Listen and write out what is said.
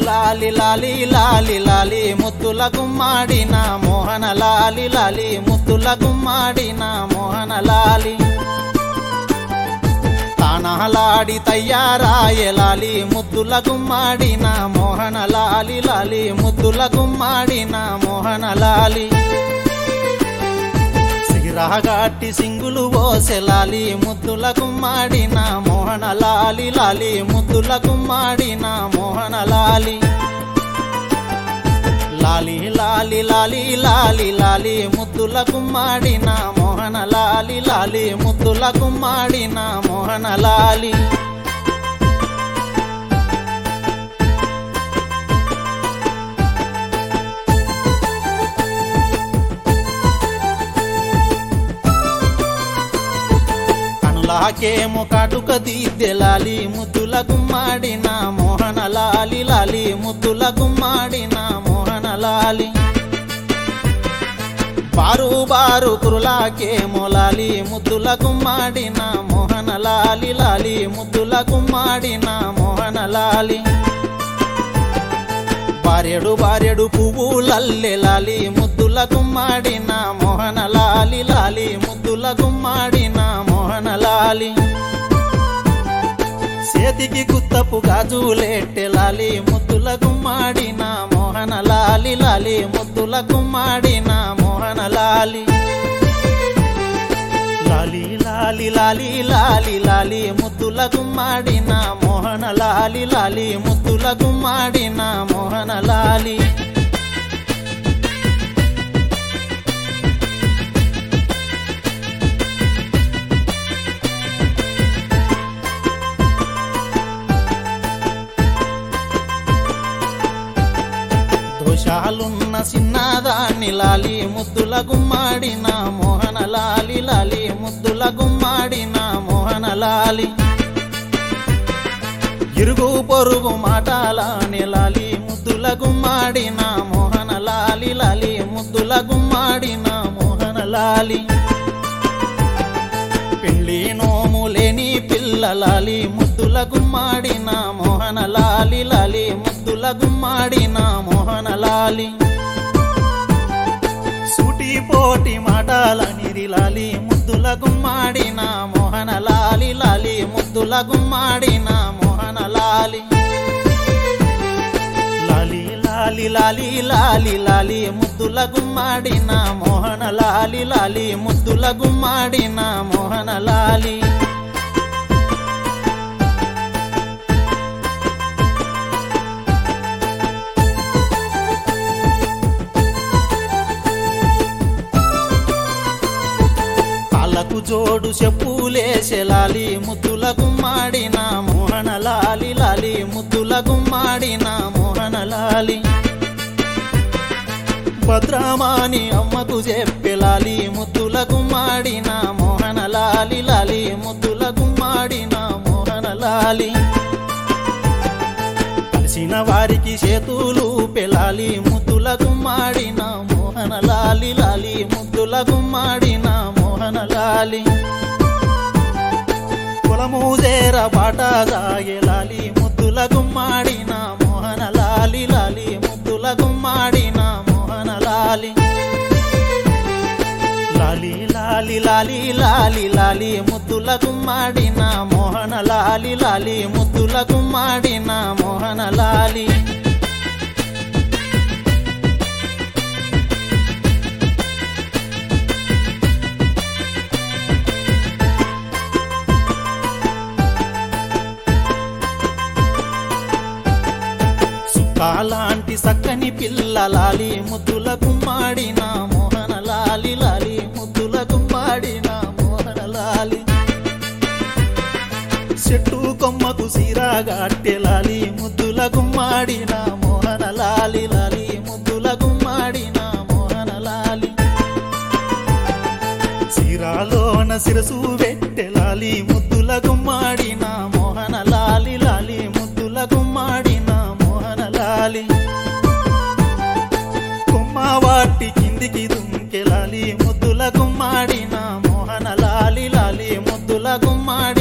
లాలి లాలి లాలి లాలి ముత్తుల గుమ్మాడిన మోహన లాలి లాలి ముత్తుల గుమ్మాడిన మోహన లాలి తానహలాడి తయ్యారాయ లాలి ముద్దుల గుమ్మాడిన మోహన లాలి లాలి ముద్దుల గుమ్మాడిన మోహన లాలి సిగిరాగాటి సింగులు ఓసెలాలి ముద్దుల గుమ్మాడిన మోహన లాలి లాలి ముద్దుల గుమ్మాడిన మోహన లాలి లాలి లాలి లాలి లాలి లాలి ముద్దుల గుమ్మాడిన మోహన లాలి లాలి ముద్దుల గుమ్మాడిన మోహన లాలి కనులాకేమో కాటుక దిద్దెలాలి ముద్దుల గుమ్మాడిన మోహన లాలి లాలి ముద్దుల గుమ్మాడిన మోహన లాలి బారు బారు కురులాకేమో లాలి ముద్దుల గుమ్మాడిన మోహన లాలి లాలి ముద్దుల గుమ్మాడిన మోహన లాలి బారెడు బారెడు పువ్వులల్లె లాలి ముద్దుల గుమ్మాడిన మోహన లాలి లాలి ముద్దుల గుమ్మాడిన మోహన లాలి చేతికి కుత్తపు గాజులెట్టె లాలి ముద్దుల గుమ్మాడిన మోహన లాలి లాలి ముద్దుల గుమ్మాడిన మోహన లాలి లాలి లాలి లాలి లాలి లాలి ముద్దుల గుమ్మాడిన మోహన లాలి లాలి ముద్దుల గుమ్మాడిన మోహన లాలి దోషాలున్న చిన్నదాన్ని లాలి ముద్దుల గుమ్మాడిన మోహన లాలి లాలి ముద్దుల గుమ్మాడిన మోహన లాలి ఇరుగు పొరుగు మాటాలని లాలి ముద్దుల గుమ్మాడిన మోహన లాలి లాలి ముద్దుల గుమ్మాడిన మోహన లాలి పెళ్లి నోము లేని పిల్లలాలి ముద్దుల గుమ్మాడిన మోహన లాలి లాలి ముద్దుల గుమ్మాడిన మోహన లాలి సూటి పోటి మాటలని లాలి ముద్దుల గుమ్మాడిన మోహన లాలి లాలి ముద్దుల గుమ్మాడిన మోహన లాలి లాలి లాలి లాలి లాలి లాలి ముద్దుల గుమ్మాడిన మోహన లాలి లాలి ముద్దుల గుమ్మాడిన మోహన లాలి కాళ్ళకు జోడు చెప్పులేసెలాలి ముద్దుల గుమ్మాడిన మోహన లాలి లాలి ముద్దుల గుమ్మాడిన మోహన లాలి భద్రమాని అమ్మకు చెప్పెలాలి ముద్దుల గుమ్మాడిన మోహన లాలి లాలి ముద్దుల గుమ్మాడిన మోహన లాలి కలిసిన వారికి చేతులు పెలాలి ముద్దుల గుమ్మాడిన మోహన లాలి లాలి ముద్దుల గుమ్మాడిన మోహన లాలి కులము చేర బాట సాగెలాలి ముద్దుల గుమ్మాడిన మోహన లాలి లాలి ముద్దుల గుమ్మాడిన మోహన లాలి లాలి లాలి లాలి లాలి లాలి ముద్దుల గుమ్మాడిన మోహన లాలి లాలి ముద్దుల గుమ్మాడిన మోహన లాలి సుఖాలాంటి సక్కని పిల్లలాలి ముద్దుల గుమ్మాడిన మోహన లాలి లాలి ముద్దుల గుమ్మాడిన మోహన లాలి చెట్టు కొమ్మకు సిరాగాట్టె లాలి ముద్దుల గుమ్మాడిన మోహన లాలి లాలి ముద్దుల గుమ్మాడిన మోహన లాలి సిరాలోన శిరసు వెట్టెలాలి ముద్దుల గుమ్మాడిన మోహన లాలి లాలి ముద్దుల గుమ్మాడిన మోహన లాలి కొమ్మ వాటి కిందికి దుంకెలాలి ముద్దుల గుమ్మాడిన మోహన లాలి లాలి ముద్దుల గుమ్మాడి